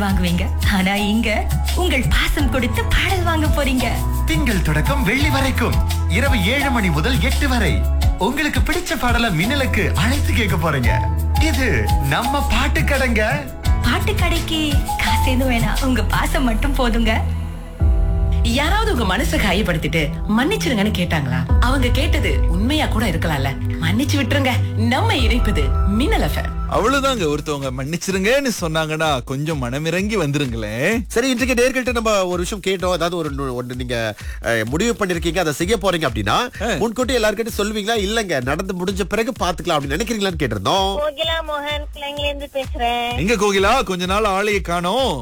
பாடல் வாங்குவீங்க ஆனா இங்க உங்கள் பாசம் கொடுத்து பாடல் வாங்க போறீங்க திங்கள் தொடக்கம் வெள்ளி வரைக்கும் இரவு ஏழு மணி முதல் எட்டு வரை உங்களுக்கு பிடிச்ச பாடல மின்னலுக்கு அழைத்து கேட்க போறீங்க இது நம்ம பாட்டு கடைங்க பாட்டு கடைக்கு காசு எதுவும் வேணாம் உங்க பாசம் மட்டும் போதுங்க யாராவது உங்க மனசை காயப்படுத்திட்டு மன்னிச்சிருங்கன்னு கேட்டாங்களா அவங்க கேட்டது உண்மையா கூட இருக்கலாம்ல மன்னிச்சு விட்டுருங்க நம்ம இணைப்பது மின்னல் எஃப்எம் அவ்வளவுதாங்க ஒருத்தவங்க மன்னிச்சிருங்கன்னு சொன்னாங்கன்னா கொஞ்சம் மனமிறங்கி வந்துருங்களேன் சரி இன்றைக்கு நேர்கிட்ட நம்ம ஒரு விஷயம் கேட்டோம் அதாவது ஒரு நு- ஒண்ணு நீங்க அஹ், முடிவு பண்ணிருக்கீங்க அதை செய்ய போறீங்க அப்படின்னா முன்கூட்டி எல்லார்கிட்ட சொல்லுவீங்களா இல்லங்க நடந்து முடிஞ்ச பிறகு பாத்துக்கலாம் அப்படின்னு நினைக்கிறீங்களான்னு கேட்டிருந்தோம் கோகிலா மோகன் கிளைங்ல இருந்து பேசுறேன் எங்க கோகிலா கொஞ்ச நாள் ஆளைய காணோம்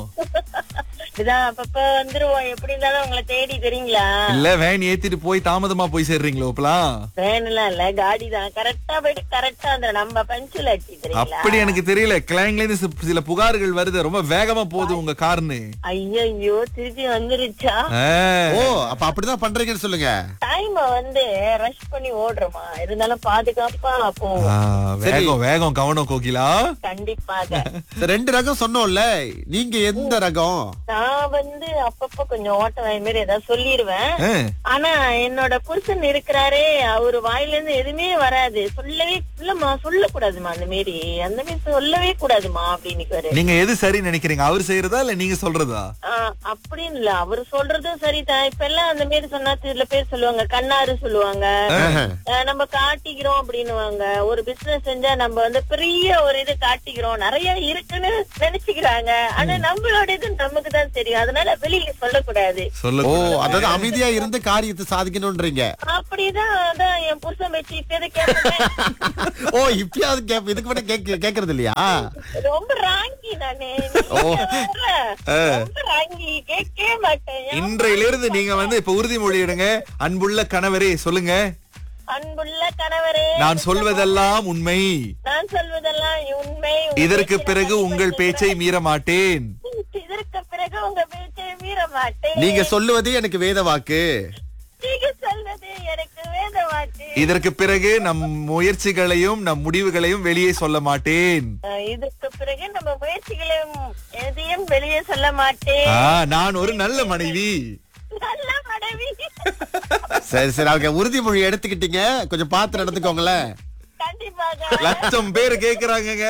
இதான் அப்பப்ப வந்துருவோம் எப்படி இருந்தாலும் உங்களை தேடி தெரியுங்களா இல்ல வேன் ஏத்திட்டு போய் தாமதமா போய் சேர்றீங்களோ இப்பலாம் வேணும்லாம் இல்ல காடி தான் கரெக்டா போயிட்டு கரெக்டா அந்த நம்ம பஞ்சுல அடிச்சு தெரியுங்களா அப்படி எனக்கு தெரியல கிளைங்ல இருந்து சி- சில புகார்கள் வருது ரொம்ப வேகமா போகுது உங்க கார்னு ஐயோ திருப்பி வந்துருச்சா ஆ. ஓ அப்ப அப்படிதான் பண்றீங்கன்னு சொல்லுங்க டைம் வந்து ரஷ் பண்ணி ஓடுறோமா இருந்தாலும் பாதுகாப்பா போவோம் ஆ, வேகம் வேகம் கவனம் கோகிலா கண்டிப்பாக இந்த ரெண்டு ரகம் சொன்னோம்ல நீங்க எந்த ரகம் நான் வந்து அப்பப்ப கொஞ்சம் ஓட்ட வாய் மாதிரி ஏதாவது சொல்லிருவேன் ஆ. ஆனா என்னோட புருஷன் இருக்கிறாரே அவரு வாயில இருந்து எதுவுமே வராது சொல்லவே இல்லம்மா சொல்லக்கூடாதுமா அந்த மாரி அந்த மாதிரி சொல்லவே கூடாதுமா அப்படின்னு நீங்க எது சரி நினைக்கிறீங்க அவர் செய்யறதா இல்ல நீங்க சொல்றதா அப்படின்னு இல்ல அவரு சொல்றதும் சரிதான் இப்ப எல்லாம் அந்த மாரி சொன்னா சில பேர் சொல்லுவாங்க கண்ணாரு சொல்லுவாங்க அஹ் நம்ம காட்டிக்கிறோம் அப்படின்னுவாங்க ஒரு பிசினஸ் செஞ்சா நம்ம வந்து பெரிய ஒரு இது காட்டிக்கிறோம் நிறைய இருக்குன்னு நினைச்சுக்கிறாங்க ஆனா நம்மளோட இது நமக்கு தான் தெரியும் அதனால வெளியில சொல்லக்கூடாது சொல்ல ஓ அதாவது அமைதியா இருந்து காரியத்தை சாதிக்கணும்ன்றீங்க அப்படிதான் அதான் என் புருஷன் வச்சு இப்ப கேட்பேன் ஓ இப்பயாவது கேப் இதுக்கு மட்டும் கேக்க கேக்குறது இல்லையா ரொம்ப ராங்கி நானு ஓ. ரொம்ப ராங்கி கேட்கவே மாட்டேன் ஏன் இன்றையிலிருந்து நீங்க வந்து இப்ப உறுதிமொழி எடுங்க அன்புள்ள கணவரே சொல்லுங்க அன்புள்ள கணவரே நான் சொல்வதெல்லாம் உண்மை நான் சொல்வதெல்லாம் உண்மை உங்க இதற்கு பேச்சை பிறகு நான் உங்கள் பேச்சை மீற மாட்டேன் இதற்கு பிறகு உங்க பேச்சை மீற மாட்டேன் நீங்க சொல்லுவது எனக்கு வேத வாக்கு நீங்க சொல்வது எனக்கு வேத வாக்கு இதற்கு பிறகு நம் முயற்சிகளையும் நம் முடிவுகளையும் வெளியே சொல்ல மாட்டேன் அஹ் இதற்கு பிறகு நம்ம முயற்சிகளையும் எதையும் வெளியே சொல்ல மாட்டேன் ஆ, நான் ஒரு நல்ல மனைவி நல்ல மனைவி சரி சரி அவங்க உறுதிமொழி எடுத்துக்கிட்டீங்க கொஞ்சம் பார்த்து நடந்துக்கோங்களேன் கண்டிப்பாக லட்சம் பேர் கேக்குறாங்கங்க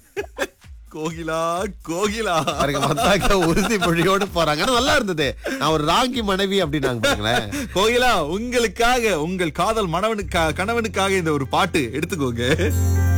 கோகிலா கோகிலா பாருங்க வந்தாங்க உறுதிமொழியோடு போறாங்க ஆனா நல்லா இருந்தது நான் ஒரு ராங்கி மனைவி அப்படின்னாங்க பாருங்களேன் கோகிலா உங்களுக்காக உங்கள் காதல் மணவனுக்கா கணவனுக்காக இந்த ஒரு பாட்டு எடுத்துக்கோங்க